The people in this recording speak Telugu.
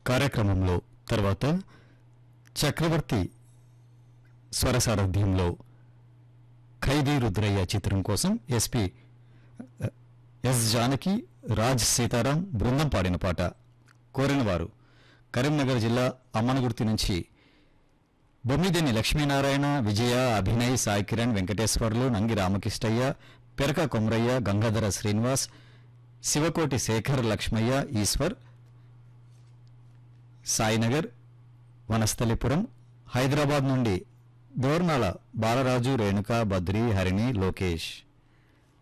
కార్యక్రమంలో తర్వాత చక్రవర్తి స్వరసారథ్యంలో ఖైదీ రుద్రయ్య చిత్రం కోసం ఎస్పి ఎస్ జానకి రాజ్ సీతారాం బృందం పాడిన పాట కోరినవారు కరీంనగర్ జిల్లా అమ్మనగుర్తి నుంచి బొమ్మిదేని లక్ష్మీనారాయణ విజయ అభినయ్ సాయి కిరణ్ వెంకటేశ్వర్లు నంగి రామకృష్ణయ్య పెరక కొమరయ్య గంగాధర శ్రీనివాస్ శివకోటి శేఖర్ లక్ష్మయ్య ఈశ్వర్ సాయినగర్ వనస్థలిపురం హైదరాబాద్ నుండి దోర్నాల బాలరాజు రేణుక బద్రి హరిణి లోకేష్